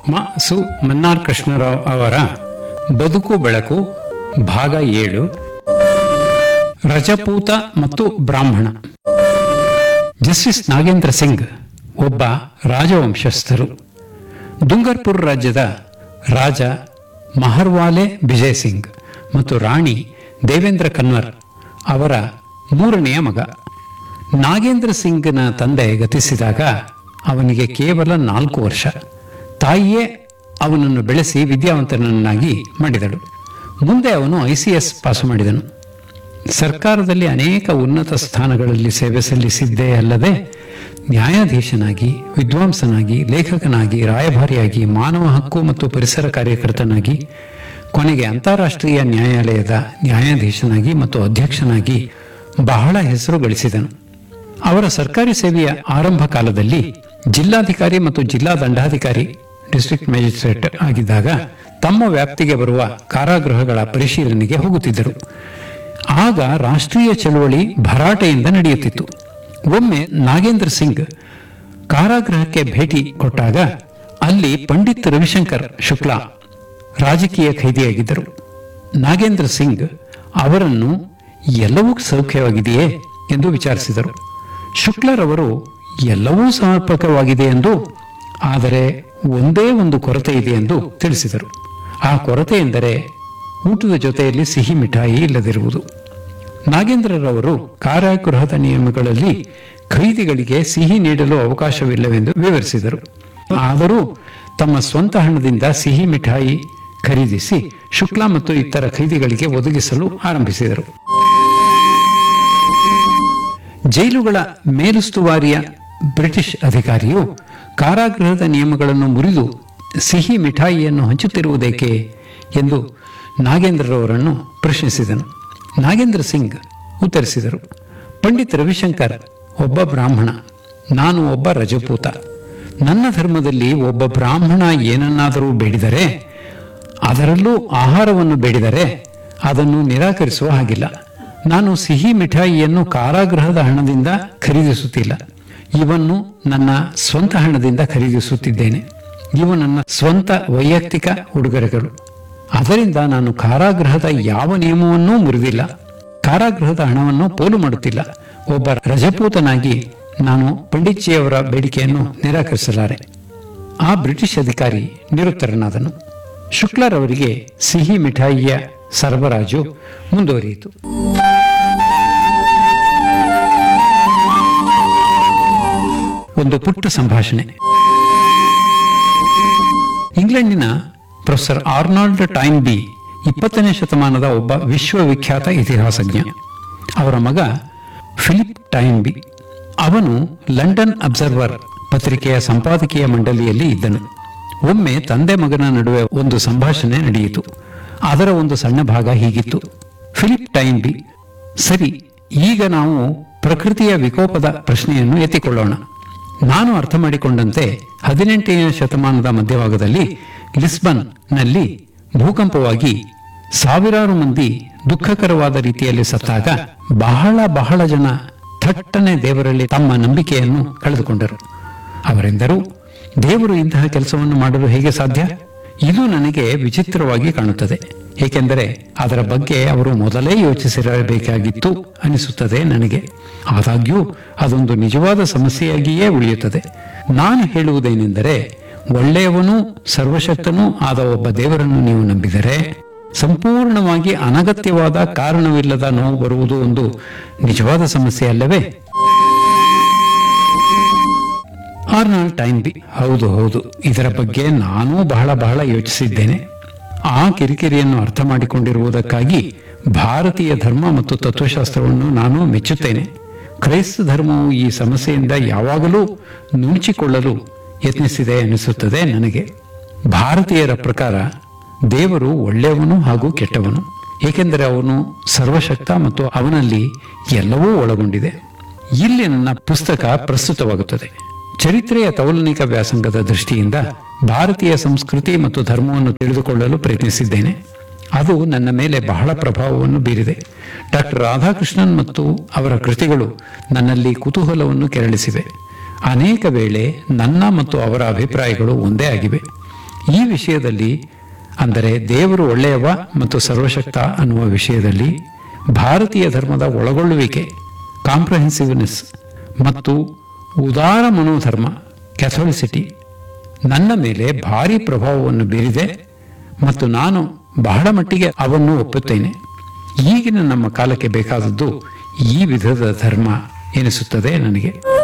ಮ ಸು ಮನ್ನಾರ್ ಕೃಷ್ಣರಾವ್ ಅವರ ಬದುಕು ಬೆಳಕು ಭಾಗ ಏಳು ರಜಪೂತ ಮತ್ತು ಬ್ರಾಹ್ಮಣ ಜಸ್ಟಿಸ್ ನಾಗೇಂದ್ರ ಸಿಂಗ್ ಒಬ್ಬ ರಾಜವಂಶಸ್ಥರು ದುಂಗರ್ಪುರ್ ರಾಜ್ಯದ ರಾಜ ಮಹರ್ವಾಲೆ ಬಿಜಯ್ ಸಿಂಗ್ ಮತ್ತು ರಾಣಿ ದೇವೇಂದ್ರ ಕನ್ವರ್ ಅವರ ಮೂರನೆಯ ಮಗ ನಾಗೇಂದ್ರ ಸಿಂಗ್ನ ತಂದೆ ಗತಿಸಿದಾಗ ಅವನಿಗೆ ಕೇವಲ ನಾಲ್ಕು ವರ್ಷ ತಾಯಿಯೇ ಅವನನ್ನು ಬೆಳೆಸಿ ವಿದ್ಯಾವಂತನನ್ನಾಗಿ ಮಾಡಿದಳು ಮುಂದೆ ಅವನು ಐ ಸಿ ಎಸ್ ಪಾಸು ಮಾಡಿದನು ಸರ್ಕಾರದಲ್ಲಿ ಅನೇಕ ಉನ್ನತ ಸ್ಥಾನಗಳಲ್ಲಿ ಸೇವೆ ಸಲ್ಲಿಸಿದ್ದೇ ಅಲ್ಲದೆ ನ್ಯಾಯಾಧೀಶನಾಗಿ ವಿದ್ವಾಂಸನಾಗಿ ಲೇಖಕನಾಗಿ ರಾಯಭಾರಿಯಾಗಿ ಮಾನವ ಹಕ್ಕು ಮತ್ತು ಪರಿಸರ ಕಾರ್ಯಕರ್ತನಾಗಿ ಕೊನೆಗೆ ಅಂತಾರಾಷ್ಟ್ರೀಯ ನ್ಯಾಯಾಲಯದ ನ್ಯಾಯಾಧೀಶನಾಗಿ ಮತ್ತು ಅಧ್ಯಕ್ಷನಾಗಿ ಬಹಳ ಹೆಸರು ಗಳಿಸಿದನು ಅವರ ಸರ್ಕಾರಿ ಸೇವೆಯ ಆರಂಭ ಕಾಲದಲ್ಲಿ ಜಿಲ್ಲಾಧಿಕಾರಿ ಮತ್ತು ಜಿಲ್ಲಾ ದಂಡಾಧಿಕಾರಿ ಡಿಸ್ಟ್ರಿಕ್ಟ್ ಮ್ಯಾಜಿಸ್ಟ್ರೇಟ್ ಆಗಿದ್ದಾಗ ತಮ್ಮ ವ್ಯಾಪ್ತಿಗೆ ಬರುವ ಕಾರಾಗೃಹಗಳ ಪರಿಶೀಲನೆಗೆ ಹೋಗುತ್ತಿದ್ದರು ಆಗ ರಾಷ್ಟ್ರೀಯ ಚಳವಳಿ ಭರಾಟೆಯಿಂದ ನಡೆಯುತ್ತಿತ್ತು ಒಮ್ಮೆ ನಾಗೇಂದ್ರ ಸಿಂಗ್ ಕಾರಾಗೃಹಕ್ಕೆ ಭೇಟಿ ಕೊಟ್ಟಾಗ ಅಲ್ಲಿ ಪಂಡಿತ್ ರವಿಶಂಕರ್ ಶುಕ್ಲಾ ರಾಜಕೀಯ ಖೈದಿಯಾಗಿದ್ದರು ನಾಗೇಂದ್ರ ಸಿಂಗ್ ಅವರನ್ನು ಎಲ್ಲವೂ ಸೌಖ್ಯವಾಗಿದೆಯೇ ಎಂದು ವಿಚಾರಿಸಿದರು ಶುಕ್ಲರವರು ಎಲ್ಲವೂ ಸಮರ್ಪಕವಾಗಿದೆ ಎಂದು ಆದರೆ ಒಂದೇ ಒಂದು ಕೊರತೆ ಇದೆ ಎಂದು ತಿಳಿಸಿದರು ಆ ಕೊರತೆ ಎಂದರೆ ಊಟದ ಜೊತೆಯಲ್ಲಿ ಸಿಹಿ ಮಿಠಾಯಿ ಇಲ್ಲದಿರುವುದು ನಾಗೇಂದ್ರರವರು ಕಾರಾಗೃಹದ ನಿಯಮಗಳಲ್ಲಿ ಖೈದಿಗಳಿಗೆ ಸಿಹಿ ನೀಡಲು ಅವಕಾಶವಿಲ್ಲವೆಂದು ವಿವರಿಸಿದರು ಆದರೂ ತಮ್ಮ ಸ್ವಂತ ಹಣದಿಂದ ಸಿಹಿ ಮಿಠಾಯಿ ಖರೀದಿಸಿ ಶುಕ್ಲಾ ಮತ್ತು ಇತರ ಖೈದಿಗಳಿಗೆ ಒದಗಿಸಲು ಆರಂಭಿಸಿದರು ಜೈಲುಗಳ ಮೇಲುಸ್ತುವಾರಿಯ ಬ್ರಿಟಿಷ್ ಅಧಿಕಾರಿಯು ಕಾರಾಗೃಹದ ನಿಯಮಗಳನ್ನು ಮುರಿದು ಸಿಹಿ ಮಿಠಾಯಿಯನ್ನು ಹಂಚುತ್ತಿರುವುದೇಕೆ ಎಂದು ನಾಗೇಂದ್ರರವರನ್ನು ಪ್ರಶ್ನಿಸಿದನು ನಾಗೇಂದ್ರ ಸಿಂಗ್ ಉತ್ತರಿಸಿದರು ಪಂಡಿತ್ ರವಿಶಂಕರ್ ಒಬ್ಬ ಬ್ರಾಹ್ಮಣ ನಾನು ಒಬ್ಬ ರಜಪೂತ ನನ್ನ ಧರ್ಮದಲ್ಲಿ ಒಬ್ಬ ಬ್ರಾಹ್ಮಣ ಏನನ್ನಾದರೂ ಬೇಡಿದರೆ ಅದರಲ್ಲೂ ಆಹಾರವನ್ನು ಬೇಡಿದರೆ ಅದನ್ನು ನಿರಾಕರಿಸುವ ಹಾಗಿಲ್ಲ ನಾನು ಸಿಹಿ ಮಿಠಾಯಿಯನ್ನು ಕಾರಾಗೃಹದ ಹಣದಿಂದ ಖರೀದಿಸುತ್ತಿಲ್ಲ ಇವನ್ನು ನನ್ನ ಸ್ವಂತ ಹಣದಿಂದ ಖರೀದಿಸುತ್ತಿದ್ದೇನೆ ಇವು ನನ್ನ ಸ್ವಂತ ವೈಯಕ್ತಿಕ ಉಡುಗೊರೆಗಳು ಅದರಿಂದ ನಾನು ಕಾರಾಗೃಹದ ಯಾವ ನಿಯಮವನ್ನೂ ಮುರಿದಿಲ್ಲ ಕಾರಾಗೃಹದ ಹಣವನ್ನು ಪೋಲು ಮಾಡುತ್ತಿಲ್ಲ ಒಬ್ಬ ರಜಪೂತನಾಗಿ ನಾನು ಪಂಡಿತ್ಜಿಯವರ ಬೇಡಿಕೆಯನ್ನು ನಿರಾಕರಿಸಲಾರೆ ಆ ಬ್ರಿಟಿಷ್ ಅಧಿಕಾರಿ ನಿರುತ್ತರನಾದನು ಶುಕ್ಲರವರಿಗೆ ಸಿಹಿ ಮಿಠಾಯಿಯ ಸರಬರಾಜು ಮುಂದುವರಿಯಿತು ಒಂದು ಪುಟ್ಟ ಸಂಭಾಷಣೆ ಇಂಗ್ಲೆಂಡಿನ ಪ್ರೊಫೆಸರ್ ಆರ್ನಾಲ್ಡ್ ಟೈನ್ ಬಿ ಇಪ್ಪತ್ತನೇ ಶತಮಾನದ ಒಬ್ಬ ವಿಶ್ವವಿಖ್ಯಾತ ಇತಿಹಾಸಜ್ಞ ಅವರ ಮಗ ಫಿಲಿಪ್ ಟೈನ್ ಬಿ ಅವನು ಲಂಡನ್ ಅಬ್ಸರ್ವರ್ ಪತ್ರಿಕೆಯ ಸಂಪಾದಕೀಯ ಮಂಡಳಿಯಲ್ಲಿ ಇದ್ದನು ಒಮ್ಮೆ ತಂದೆ ಮಗನ ನಡುವೆ ಒಂದು ಸಂಭಾಷಣೆ ನಡೆಯಿತು ಅದರ ಒಂದು ಸಣ್ಣ ಭಾಗ ಹೀಗಿತ್ತು ಫಿಲಿಪ್ ಟೈನ್ ಬಿ ಸರಿ ಈಗ ನಾವು ಪ್ರಕೃತಿಯ ವಿಕೋಪದ ಪ್ರಶ್ನೆಯನ್ನು ಎತ್ತಿಕೊಳ್ಳೋಣ ನಾನು ಅರ್ಥ ಮಾಡಿಕೊಂಡಂತೆ ಹದಿನೆಂಟನೇ ಶತಮಾನದ ಮಧ್ಯಭಾಗದಲ್ಲಿ ಲಿಸ್ಬನ್ ನಲ್ಲಿ ಭೂಕಂಪವಾಗಿ ಸಾವಿರಾರು ಮಂದಿ ದುಃಖಕರವಾದ ರೀತಿಯಲ್ಲಿ ಸತ್ತಾಗ ಬಹಳ ಬಹಳ ಜನ ಥಟ್ಟನೆ ದೇವರಲ್ಲಿ ತಮ್ಮ ನಂಬಿಕೆಯನ್ನು ಕಳೆದುಕೊಂಡರು ಅವರೆಂದರು ದೇವರು ಇಂತಹ ಕೆಲಸವನ್ನು ಮಾಡಲು ಹೇಗೆ ಸಾಧ್ಯ ಇದು ನನಗೆ ವಿಚಿತ್ರವಾಗಿ ಕಾಣುತ್ತದೆ ಏಕೆಂದರೆ ಅದರ ಬಗ್ಗೆ ಅವರು ಮೊದಲೇ ಯೋಚಿಸಿರಬೇಕಾಗಿತ್ತು ಅನಿಸುತ್ತದೆ ನನಗೆ ಆದಾಗ್ಯೂ ಅದೊಂದು ನಿಜವಾದ ಸಮಸ್ಯೆಯಾಗಿಯೇ ಉಳಿಯುತ್ತದೆ ನಾನು ಹೇಳುವುದೇನೆಂದರೆ ಒಳ್ಳೆಯವನೂ ಸರ್ವಶಕ್ತನೂ ಆದ ಒಬ್ಬ ದೇವರನ್ನು ನೀವು ನಂಬಿದರೆ ಸಂಪೂರ್ಣವಾಗಿ ಅನಗತ್ಯವಾದ ಕಾರಣವಿಲ್ಲದ ನೋವು ಬರುವುದು ಒಂದು ನಿಜವಾದ ಸಮಸ್ಯೆ ಅಲ್ಲವೇ ಆರ್ನಾಲ್ಡ್ ಟೈನ್ ಬಿ ಹೌದು ಹೌದು ಇದರ ಬಗ್ಗೆ ನಾನೂ ಬಹಳ ಬಹಳ ಯೋಚಿಸಿದ್ದೇನೆ ಆ ಕಿರಿಕಿರಿಯನ್ನು ಅರ್ಥ ಮಾಡಿಕೊಂಡಿರುವುದಕ್ಕಾಗಿ ಭಾರತೀಯ ಧರ್ಮ ಮತ್ತು ತತ್ವಶಾಸ್ತ್ರವನ್ನು ನಾನು ಮೆಚ್ಚುತ್ತೇನೆ ಕ್ರೈಸ್ತ ಧರ್ಮವು ಈ ಸಮಸ್ಯೆಯಿಂದ ಯಾವಾಗಲೂ ನುಣುಚಿಕೊಳ್ಳಲು ಯತ್ನಿಸಿದೆ ಅನಿಸುತ್ತದೆ ನನಗೆ ಭಾರತೀಯರ ಪ್ರಕಾರ ದೇವರು ಒಳ್ಳೆಯವನು ಹಾಗೂ ಕೆಟ್ಟವನು ಏಕೆಂದರೆ ಅವನು ಸರ್ವಶಕ್ತ ಮತ್ತು ಅವನಲ್ಲಿ ಎಲ್ಲವೂ ಒಳಗೊಂಡಿದೆ ಇಲ್ಲಿ ನನ್ನ ಪುಸ್ತಕ ಪ್ರಸ್ತುತವಾಗುತ್ತದೆ ಚರಿತ್ರೆಯ ತೌಲನಿಕ ವ್ಯಾಸಂಗದ ದೃಷ್ಟಿಯಿಂದ ಭಾರತೀಯ ಸಂಸ್ಕೃತಿ ಮತ್ತು ಧರ್ಮವನ್ನು ತಿಳಿದುಕೊಳ್ಳಲು ಪ್ರಯತ್ನಿಸಿದ್ದೇನೆ ಅದು ನನ್ನ ಮೇಲೆ ಬಹಳ ಪ್ರಭಾವವನ್ನು ಬೀರಿದೆ ಡಾಕ್ಟರ್ ರಾಧಾಕೃಷ್ಣನ್ ಮತ್ತು ಅವರ ಕೃತಿಗಳು ನನ್ನಲ್ಲಿ ಕುತೂಹಲವನ್ನು ಕೆರಳಿಸಿವೆ ಅನೇಕ ವೇಳೆ ನನ್ನ ಮತ್ತು ಅವರ ಅಭಿಪ್ರಾಯಗಳು ಒಂದೇ ಆಗಿವೆ ಈ ವಿಷಯದಲ್ಲಿ ಅಂದರೆ ದೇವರು ಒಳ್ಳೆಯವ ಮತ್ತು ಸರ್ವಶಕ್ತ ಅನ್ನುವ ವಿಷಯದಲ್ಲಿ ಭಾರತೀಯ ಧರ್ಮದ ಒಳಗೊಳ್ಳುವಿಕೆ ಕಾಂಪ್ರಹೆನ್ಸಿವ್ನೆಸ್ ಮತ್ತು ಉದಾರ ಮನೋಧರ್ಮ ಕ್ಯಾಥೋಲಿಸಿಟಿ ನನ್ನ ಮೇಲೆ ಭಾರಿ ಪ್ರಭಾವವನ್ನು ಬೀರಿದೆ ಮತ್ತು ನಾನು ಬಹಳ ಮಟ್ಟಿಗೆ ಅವನ್ನು ಒಪ್ಪುತ್ತೇನೆ ಈಗಿನ ನಮ್ಮ ಕಾಲಕ್ಕೆ ಬೇಕಾದದ್ದು ಈ ವಿಧದ ಧರ್ಮ ಎನಿಸುತ್ತದೆ ನನಗೆ